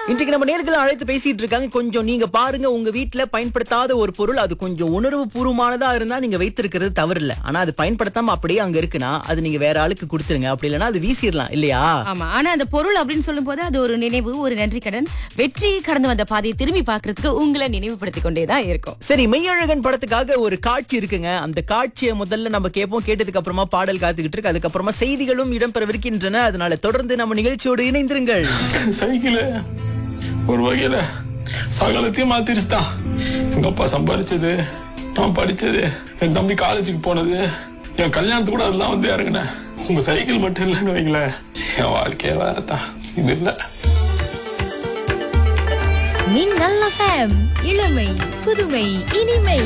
இன்றைக்கு நம்ம நேர்களை அழைத்து பேசிட்டு இருக்காங்க கொஞ்சம் நீங்க பாருங்க உங்க வீட்ல பயன்படுத்தாத ஒரு பொருள் அது கொஞ்சம் உணர்வு பூர்வமானதா இருந்தா நீங்க வைத்திருக்கிறது தவறு இல்ல ஆனா அது பயன்படுத்தாம அப்படியே அங்க இருக்குன்னா அது நீங்க வேற ஆளுக்கு கொடுத்துருங்க அப்படி இல்லைன்னா அது வீசிடலாம் இல்லையா ஆமா ஆனா அந்த பொருள் அப்படின்னு சொல்லும்போது அது ஒரு நினைவு ஒரு நன்றி கடன் வெற்றி கடந்து வந்த பாதையை திரும்பி பார்க்கிறதுக்கு உங்களை நினைவுபடுத்திக் கொண்டேதான் இருக்கும் சரி மெய்யழகன் படத்துக்காக ஒரு காட்சி இருக்குங்க அந்த காட்சியை முதல்ல நம்ம கேட்போம் கேட்டதுக்கு அப்புறமா பாடல் காத்துக்கிட்டு இருக்கு அதுக்கப்புறமா செய்திகளும் இடம்பெறவிருக்கின்றன அதனால தொடர்ந்து நம்ம நிகழ்ச்சியோடு இணைந்திருங்கள் சைக்கிள் ஒரு வகையில சகலத்தையும் மாத்திருச்சு தான் எங்க அப்பா சம்பாரிச்சது நான் படிச்சது என் தம்பி காலேஜுக்கு போனது என் கல்யாணத்துக்கு கூட அதெல்லாம் வந்து இறங்கினேன் உங்க சைக்கிள் மட்டும் இல்லைன்னு வைங்களேன் என் வாழ்க்கையே வேற தான் இது இல்லை நீங்கள் இளமை புதுமை இனிமை